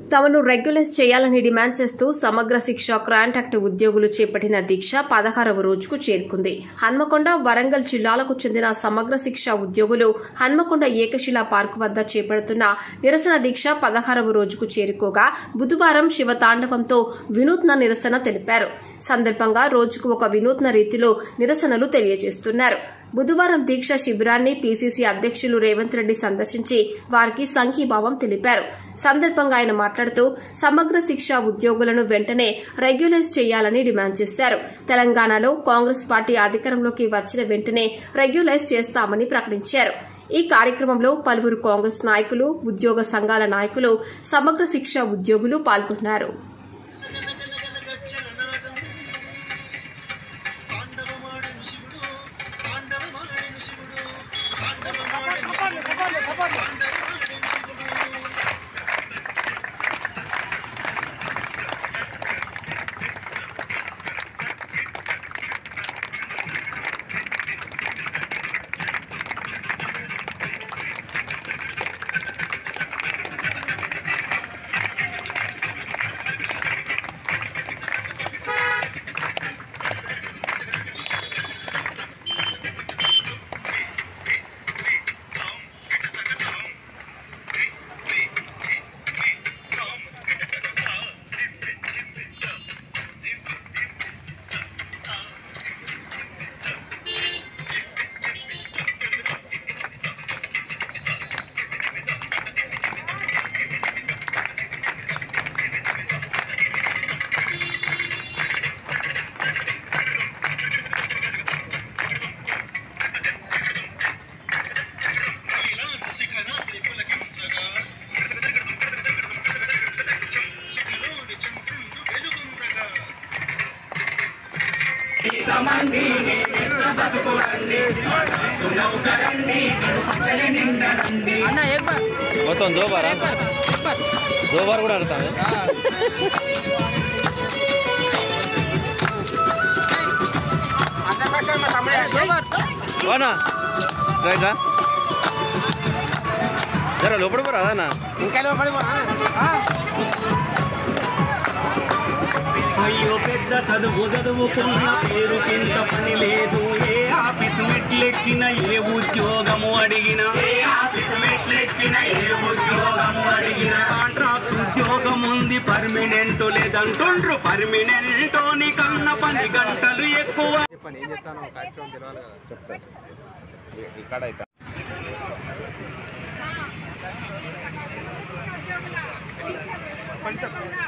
తమను రెగ్యులైజ్ చేయాలని డిమాండ్ చేస్తూ సమగ్ర శిక్ష గ్రాంట్ యాక్ట్ ఉద్యోగులు చేపట్టిన దీక్ష పదహారవ రోజుకు చేరుకుంది హన్మకొండ వరంగల్ జిల్లాలకు చెందిన సమగ్ర శిక్ష ఉద్యోగులు హన్మకొండ ఏకశిలా పార్కు వద్ద చేపడుతున్న నిరసన దీక్ష పదహారవ రోజుకు చేరుకోగా బుధవారం శివతాండవంతో వినూత్న నిరసన తెలిపారు సందర్భంగా రోజుకు ఒక వినూత్న రీతిలో నిరసనలు తెలియజేస్తున్నారు బుధవారం దీక్ష శిబిరాన్ని పీసీసీ అధ్యక్షులు రేవంత్ రెడ్డి సందర్శించి వారికి సంఘీభావం తెలిపారు సందర్భంగా ఆయన మాట్లాడుతూ సమగ్ర శిక్ష ఉద్యోగులను వెంటనే రెగ్యులైజ్ చేయాలని డిమాండ్ చేశారు తెలంగాణలో కాంగ్రెస్ పార్టీ అధికారంలోకి వచ్చిన వెంటనే రెగ్యులైజ్ చేస్తామని ప్రకటించారు ఈ కార్యక్రమంలో పలువురు కాంగ్రెస్ నాయకులు ఉద్యోగ సంఘాల నాయకులు సమగ్ర శిక్ష ఉద్యోగులు పాల్గొన్నారు తాండవమాడెను శివుడు తాండవమాడెను శివుడు తాండవమాడెను శివుడు తాండవమాడెను శివుడు కైలాస శిఖరాద్రి పులకించగా శిఖలోని చంద్రుండు వెలుగొందగా మొత్తం दो बार हाँ? दो बार కూడా ఆడతా వానా రైట్ రా జర లోపల కూడా రాదన్నా అయ్యో పెద్ద చదువు చదువుకున్న పేరు కింద పని లేదు ఏ ఆఫీస్ మెట్లెక్కిన ఏ ఉద్యోగము అడిగిన ఏ ఆఫీస్ మెట్లెక్కిన ఏ ఉద్యోగము అడిగిన కాంట్రాక్ట్ ఉద్యోగం ఉంది పర్మినెంట్ లేదంటుండ్రు పర్మినెంట్ కన్నా పని గంటలు ఎక్కువ చెప్పండి ఏం చెప్తాను కార్యక్రమం తెలవాలి కదా చెప్తాను ఇక్కడ అయితే పంచ